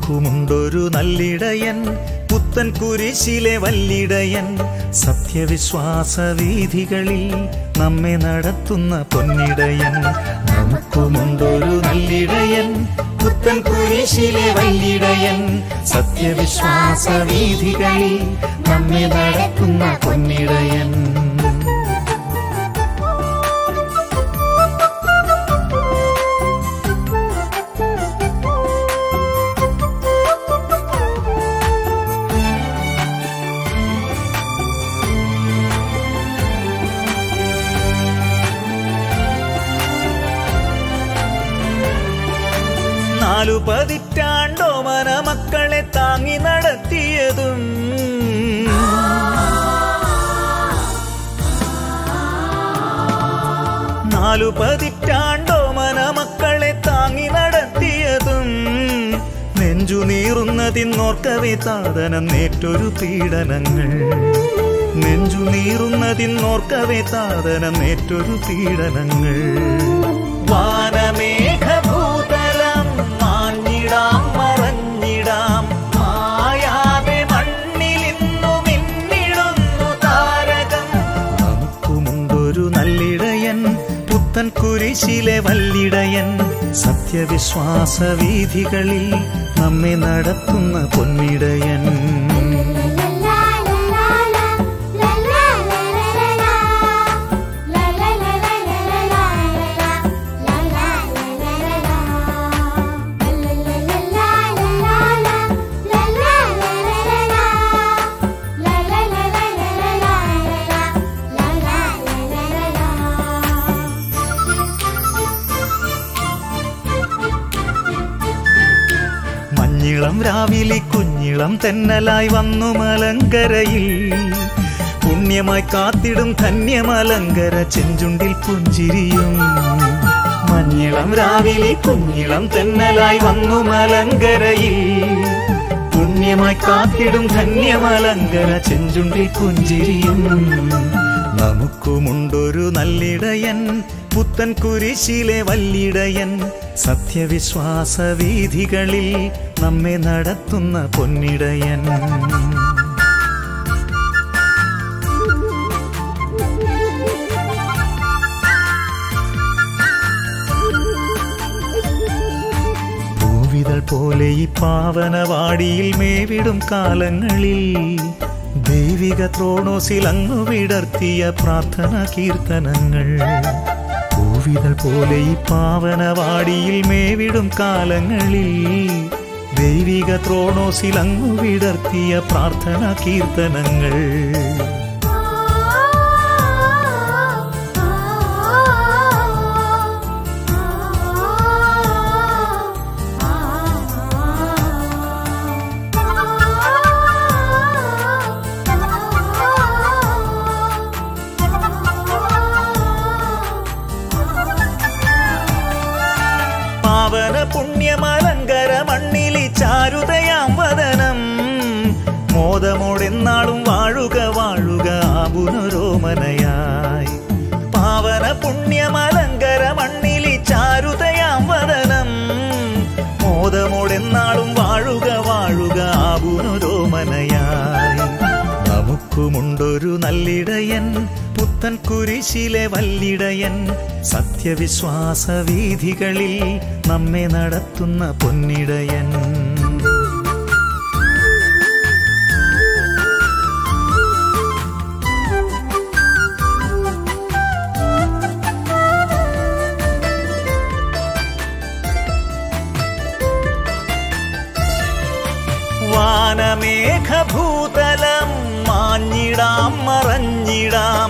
നമുക്കുമുണ്ടൊരു നല്ലിടയൻ പുത്തൻ കുരിശിലെ വല്ലിടയൻ സത്യവിശ്വാസ വീഥികളിൽ നമ്മെ നടത്തുന്ന പൊന്നിടയൻ നമുക്കുമുണ്ടൊരു നല്ലിടയൻ പുത്തൻ കുരിശിലെ വല്ലിടയൻ സത്യവിശ്വാസ വീഥികളിൽ നമ്മെ നടത്തുന്ന പൊന്നിടയൻ നാലു പതിറ്റാണ്ടോ മനമക്കളെ താങ്ങി നടത്തിയതും നാലു പതിറ്റാണ്ടോ മനമക്കളെ താങ്ങി നടത്തിയതും നെഞ്ചു നീറുന്നതിന്നോർക്കവേ താതനം നേറ്റൊരു പീഡനങ്ങൾ നെഞ്ചു നീറുന്നതിന്നോർക്കവേ താതനം നേറ്റൊരു പീഡനങ്ങൾ വാനമേഘഭൂതലം മാഞ്ഞിടാം മറഞ്ഞിടാം മായാതെ മണ്ണിലിന്നു മിന്നിടുന്നു താരകം നമുക്കുമുണ്ടൊരു നല്ലിടയൻ പുത്തൻ കുരിശിലെ വല്ലിടയൻ സത്യവിശ്വാസ വീഥികളിൽ നമ്മെ നടത്തുന്ന പൊന്നിടയൻ മഞ്ഞിളം രാവിലെ കുഞ്ഞിളം തെന്നലായി വന്നു മലങ്കരയിൽ പുണ്യമായി കാത്തിടും ധന്യമലങ്കര ചെഞ്ചുണ്ടിൽ പുഞ്ചിരിയും മഞ്ഞിളം രാവിലെ കുഞ്ഞിളം തെന്നലായി വന്നു മലങ്കരയിൽ പുണ്യമായി കാത്തിടും ധന്യമലങ്കര ചെഞ്ചുണ്ടിൽ പുഞ്ചിരിയും നമുക്കുമുണ്ടൊരു നല്ലിടയൻ പുത്തൻ കുരിശിലെ വല്ലിടയൻ സത്യവിശ്വാസ വീഥികളിൽ നമ്മെ നടത്തുന്ന പൊന്നിടയൻ പൂവിതൾ പോലെ ഈ പാവനവാടിയിൽ മേവിടും കാലങ്ങളിൽ ദൈവിക ത്രോണോസിൽ അങ്ങു വിടർത്തിയ പ്രാർത്ഥന കീർത്തനങ്ങൾ പൂവിതൾ പോലെ ഈ പാവനവാടിയിൽ മേവിടും കാലങ്ങളിൽ ദൈവിക ത്രോണോസിൽ അങ്ങു വിടർത്തിയ പ്രാർത്ഥന കീർത്തനങ്ങൾ പാവന പുണ്യമലങ്കര മണ്ണിലി ചാരുതയാം വദനം മോദമോടെന്നാളും വാഴുക വാഴുക ആപുനരോമനയായി പാവന പുണ്യമലങ്കര മണ്ണിലി ചാരുതയാം വദനം മോദമോടെന്നാളും വാഴുക വാഴുക ആപുനരോമനയായി നമുക്കുമുണ്ടൊരു നല്ലിടയൻ പുത്തൻ കുരിശിലെ വല്ലിടയൻ സത്യവിശ്വാസ വീഥികളിൽ നമ്മെ നടത്തുന്ന പൊന്നിടയൻ വാനമേഘഭൂതലം മാഞ്ഞിടാം മറഞ്ഞിടാം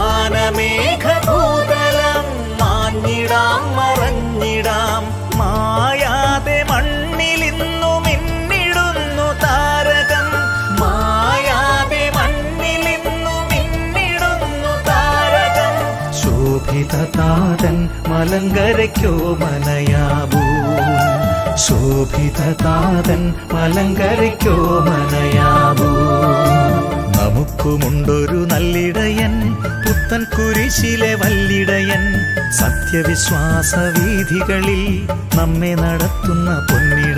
വാനമേഘഭൂതലം മാഞ്ഞിടാം മറഞ്ഞിടാം മായാതെ മണ്ണിലിന്നു മിന്നിടുന്നു താരകം മായാതെ മണ്ണിലിന്നു മിന്നിടുന്നു താരകം ശോഭിത താതൻ മലങ്കരയ്ക്കോ മനയാവൂ ശോഭിത താതൻ മലങ്കരയ്ക്കോ മനയാവൂ നമുക്കുമുണ്ടൊരു നല്ലിടയൻ പുത്തൻ കുരിശിലെ വല്ലിടയൻ സത്യവിശ്വാസ വീഥികളിൽ നമ്മെ നടത്തുന്ന പൊന്നിടയൻ